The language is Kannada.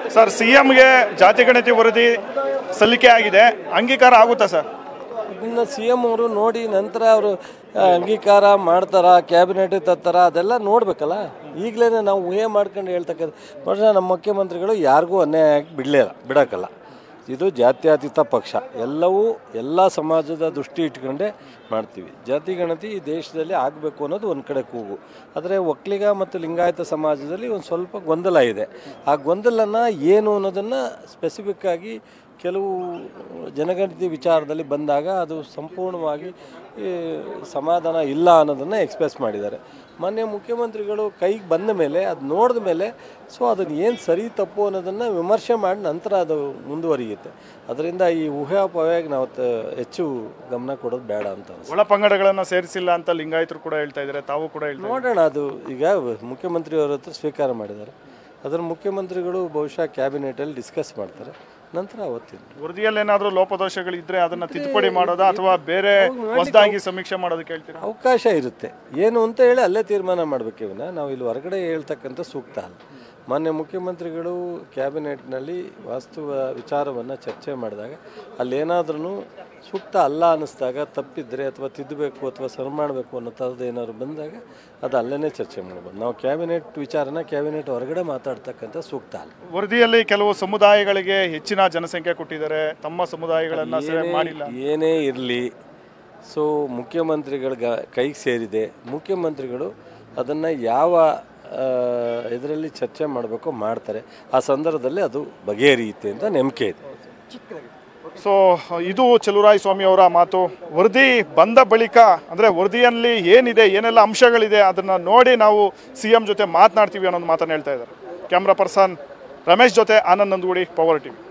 ಸರ್ ಸಿ ಎಂಗೆ ಜಾತಿ ಗಣತಿ ವರದಿ ಸಲ್ಲಿಕೆ ಆಗಿದೆ ಅಂಗೀಕಾರ ಆಗುತ್ತಾ ಸರ್ ಇದನ್ನು ಸಿ ಎಮ್ ಅವರು ನೋಡಿ ನಂತರ ಅವರು ಅಂಗೀಕಾರ ಮಾಡ್ತಾರ ಕ್ಯಾಬಿನೆಟ್ ತತ್ತಾರ ಅದೆಲ್ಲ ನೋಡಬೇಕಲ್ಲ ಈಗಲೇ ನಾವು ಊಹೆ ಮಾಡ್ಕೊಂಡು ಹೇಳ್ತಕ್ಕಂಥ ಬಹುಶಃ ನಮ್ಮ ಮುಖ್ಯಮಂತ್ರಿಗಳು ಯಾರಿಗೂ ಅನ್ಯಾಯ ಆಗಿ ಬಿಡಲಿಲ್ಲ ಬಿಡೋಕ್ಕಲ್ಲ ಇದು ಜಾತ್ಯತೀತ ಪಕ್ಷ ಎಲ್ಲವೂ ಎಲ್ಲ ಸಮಾಜದ ದೃಷ್ಟಿ ಇಟ್ಕೊಂಡೇ ಮಾಡ್ತೀವಿ ಜಾತಿ ಗಣತಿ ಈ ದೇಶದಲ್ಲಿ ಆಗಬೇಕು ಅನ್ನೋದು ಒಂದು ಕಡೆ ಕೂಗು ಆದರೆ ಒಕ್ಕಲಿಗ ಮತ್ತು ಲಿಂಗಾಯತ ಸಮಾಜದಲ್ಲಿ ಒಂದು ಸ್ವಲ್ಪ ಗೊಂದಲ ಇದೆ ಆ ಗೊಂದಲನ ಏನು ಅನ್ನೋದನ್ನು ಸ್ಪೆಸಿಫಿಕ್ ಆಗಿ ಕೆಲವು ಜನಗಣತಿ ವಿಚಾರದಲ್ಲಿ ಬಂದಾಗ ಅದು ಸಂಪೂರ್ಣವಾಗಿ ಈ, ಸಮಾಧಾನ ಇಲ್ಲ ಅನ್ನೋದನ್ನು ಎಕ್ಸ್ಪ್ರೆಸ್ ಮಾಡಿದ್ದಾರೆ ಮಾನ್ಯ ಮುಖ್ಯಮಂತ್ರಿಗಳು ಕೈಗೆ ಬಂದ ಮೇಲೆ ಅದು ನೋಡಿದ ಮೇಲೆ ಸೊ ಅದನ್ನು ಏನು ಸರಿ ತಪ್ಪು ಅನ್ನೋದನ್ನು ವಿಮರ್ಶೆ ಮಾಡಿ ನಂತರ ಅದು ಮುಂದುವರಿಯುತ್ತೆ ಅದರಿಂದ ಈ ಊಹಾಪೋಹಾಗಿ ನಾವು ತ- ಹೆಚ್ಚು ಗಮನ ಕೊಡೋದು ಬೇಡ ಅಂತ ಅನ್ಸುತ್ತೆ. ಒಳ ಪಂಗಡಗಳನ್ನು ಸೇರಿಸಿಲ್ಲ ಅಂತ ಲಿಂಗಾಯತರು ಕೂಡ ಹೇಳ್ತಾ ಇದ್ದಾರೆ ತಾವು ಕೂಡ ಹೇಳ್ತಾ ಇದ್ದಾರೆ. ನೋಡೋಣ ಅದು ಈಗ ಮುಖ್ಯಮಂತ್ರಿಯವರ ಹತ್ರ ಸ್ವೀಕಾರ ಮಾಡಿದ್ದಾರೆ ಅದರ ಮುಖ್ಯಮಂತ್ರಿಗಳು ಬಹುಶಃ ಕ್ಯಾಬಿನೆಟಲ್ಲಿ ಡಿಸ್ಕಸ್ ಮಾಡ್ತಾರೆ ನಂತರ ಅವತ್ತಿನ ವರದಿಯಲ್ಲಿ ಏನಾದರೂ ಲೋಪದೋಷಗಳಿದ್ರೆ ಅದನ್ನ ತಿದ್ದುಪಡಿ ಮಾಡೋದಾ ಅಥವಾ ಬೇರೆ ಹೊಸದಾಗಿ ಸಮೀಕ್ಷೆ ಮಾಡೋದಕ್ಕೆ ಹೇಳ್ತೀರಾ ಅವಕಾಶ ಇರುತ್ತೆ ಏನು ಅಂತ ಹೇಳಿ ಅಲ್ಲೇ ತೀರ್ಮಾನ ಮಾಡಬೇಕು ಇವನ್ನ ನಾವು ಇಲ್ಲಿ ಹೊರಗಡೆ ಹೇಳ್ತಕ್ಕಂಥ ಸೂಕ್ತ ಅಲ್ಲ ಮಾನ್ಯ ಮುಖ್ಯಮಂತ್ರಿಗಳು ಕ್ಯಾಬಿನೆಟ್ನಲ್ಲಿ ವಾಸ್ತವ ವಿಚಾರವನ್ನು ಚರ್ಚೆ ಮಾಡಿದಾಗ ಅಲ್ಲೇನಾದ್ರೂ ಸೂಕ್ತ ಅಲ್ಲ ಅನ್ನಿಸ್ದಾಗ ತಪ್ಪಿದ್ರೆ ಅಥವಾ ತಿದ್ದಬೇಕು ಅಥವಾ ಸರಿ ಮಾಡಬೇಕು ಅನ್ನೋ ಥರದ್ದು ಏನಾದ್ರು ಬಂದಾಗ ಅದು ಅಲ್ಲೇ ಚರ್ಚೆ ಮಾಡ್ಬೋದು ನಾವು ಕ್ಯಾಬಿನೆಟ್ ವಿಚಾರನ ಕ್ಯಾಬಿನೆಟ್ ಹೊರಗಡೆ ಮಾತಾಡ್ತಕ್ಕಂಥ ಸೂಕ್ತ ಅಲ್ಲ ವರದಿಯಲ್ಲಿ ಕೆಲವು ಸಮುದಾಯಗಳಿಗೆ ಹೆಚ್ಚಿನ ಜನಸಂಖ್ಯೆ ಕೊಟ್ಟಿದ್ದಾರೆ ತಮ್ಮ ಸಮುದಾಯಗಳನ್ನ ಸೆರೆ ಏನೇ- ಮಾಡಿಲ್ಲ ಏನೇ ಇರಲಿ ಸೊ ಮುಖ್ಯಮಂತ್ರಿಗಳ ಗ- ಕೈಗೆ ಸೇರಿದೆ ಮುಖ್ಯಮಂತ್ರಿಗಳು ಅದನ್ನು ಯಾವ ಇದರಲ್ಲಿ ಚರ್ಚೆ ಮಾಡಬೇಕೋ ಮಾಡ್ತಾರೆ ಆ ಸಂದರ್ಭದಲ್ಲಿ ಅದು ಬಗೆಹರಿಯುತ್ತೆ ಅಂತ ನಂಬಿಕೆ ಇದೆ ಸೊ ಇದು ಚಲುರಾಯ ಸ್ವಾಮಿ ಅವರ ಮಾತು ವರದಿ ಬಂದ ಬಳಿಕ ಅಂದರೆ ವರದಿಯಲ್ಲಿ ಏನಿದೆ ಏನೆಲ್ಲ ಅಂಶಗಳಿದೆ ಅದನ್ನು ನೋಡಿ ನಾವು ಸಿ ಎಂ ಜೊತೆ ಮಾತನಾಡ್ತೀವಿ ಅನ್ನೋದು ಮಾತನ್ನು ಹೇಳ್ತಾ ಇದ್ದಾರೆ ಕ್ಯಾಮ್ರಾ ಪರ್ಸನ್ ರಮೇಶ್ ಜೊತೆ ಆನಂದ್ ನಂದಗುಡಿ ಪವರ್ ಟಿವಿ